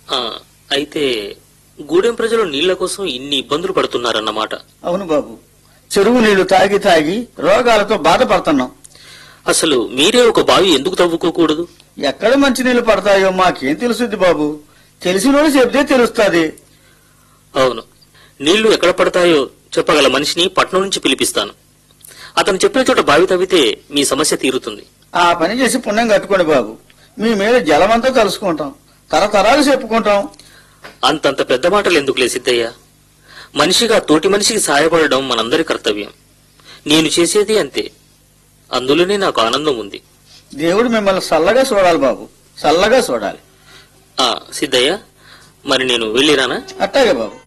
ఆ, అయితే గూడెం ప్రజలు నీళ్ల కోసం ఇన్ని ఇబ్బందులు పడుతున్నారన్నమాట అవును బాబు చెరువు నీళ్లు తాగి తాగి రోగాలతో బాధపడుతున్నాం అసలు మీరే ఒక బావి ఎందుకు తవ్వుకోకూడదు ఎక్కడ మంచి నీళ్లు పడతాయో మాకేం తెలుసుద్ది బాబు తెలిసినోడు చెబితే తెలుస్తుంది అవును నీళ్లు ఎక్కడ పడతాయో చెప్పగల మనిషిని పట్నం నుంచి పిలిపిస్తాను అతను చెప్పిన చోట బావి తవ్వితే మీ సమస్య తీరుతుంది ఆ పని చేసి పుణ్యం కట్టుకోండి బాబు మీ మీద జలమంతా కలుసుకుంటాం తరతరాలు చెప్పుకుంటాం అంతంత పెద్ద మాటలు ఎందుకులే సిద్ధయ్య మనిషిగా తోటి మనిషికి సహాయపడడం మనందరి కర్తవ్యం నేను చేసేది అంతే అందులోనే నాకు ఆనందం ఉంది దేవుడు మిమ్మల్ని చల్లగా చూడాలి బాబు చల్లగా చూడాలి ఆ సిద్ధయ్య మరి నేను వెళ్ళిరానా అట్టాగే బాబు